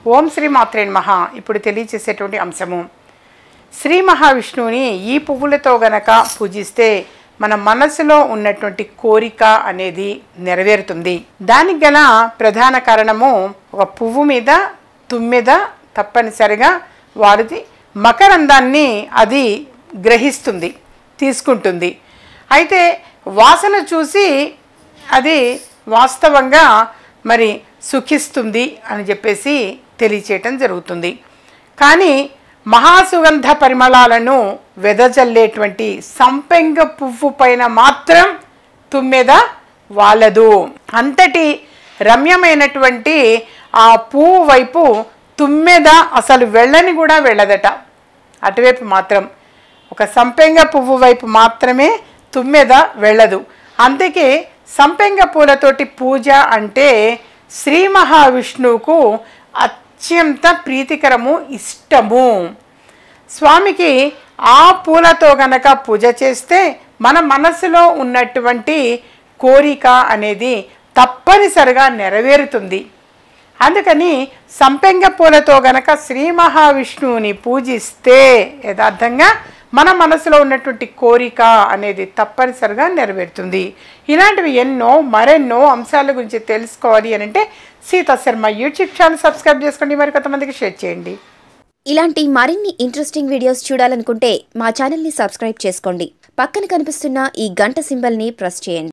ఓం శ్రీ మాత్రే మహా ఇప్పుడు తెలియచేసేటువంటి అంశము శ్రీ మహావిష్ణువుని ఈ పువ్వులతో గనక పూజిస్తే మన మనసులో ఉన్నటువంటి కోరిక అనేది నెరవేరుతుంది దానికి గల ప్రధాన కారణము ఒక పువ్వు మీద తుమ్మెద తప్పనిసరిగా వారిది మకరందాన్ని అది గ్రహిస్తుంది తీసుకుంటుంది అయితే వాసన చూసి అది వాస్తవంగా మరి సుఖిస్తుంది అని చెప్పేసి తెలియచేయటం జరుగుతుంది కానీ మహాసుగంధ పరిమళాలను వెదజల్లేటువంటి సంపెంగ పువ్వు పైన మాత్రం తుమ్మెద వాళ్ళదు అంతటి రమ్యమైనటువంటి ఆ పువ్వు వైపు తుమ్మెద అసలు వెళ్ళని కూడా వెళ్ళదట అటువైపు మాత్రం ఒక సంపెంగ పువ్వు వైపు మాత్రమే తుమ్మెద వెళ్ళదు అందుకే సంపెంగ పూలతోటి పూజ అంటే శ్రీ మహావిష్ణువుకు అత్యంత ప్రీతికరము ఇష్టము స్వామికి ఆ పూలతో గనక పూజ చేస్తే మన మనసులో ఉన్నటువంటి కోరిక అనేది తప్పనిసరిగా నెరవేరుతుంది అందుకని సంపెంగ పూలతో గనక శ్రీ మహావిష్ణువుని పూజిస్తే యథార్థంగా మన మనసులో ఉన్నటువంటి కోరిక అనేది తప్పనిసరిగా నెరవేరుతుంది ఇలాంటివి ఎన్నో మరెన్నో అంశాల గురించి తెలుసుకోవాలి అని అంటే Seetha Sharma YouTube channel subscribe చేసుకోండి మరి కొంతమందికి షేర్ చేయండి ఇలాంటి మరిన్ని ఇంట్రెస్టింగ్ వీడియోస్ చూడాలనుకుంటే మా ఛానల్ని సబ్స్క్రైబ్ చేసుకోండి పక్కన కనిపిస్తున్న ఈ గంట సింబల్ని ప్రెస్ చేయండి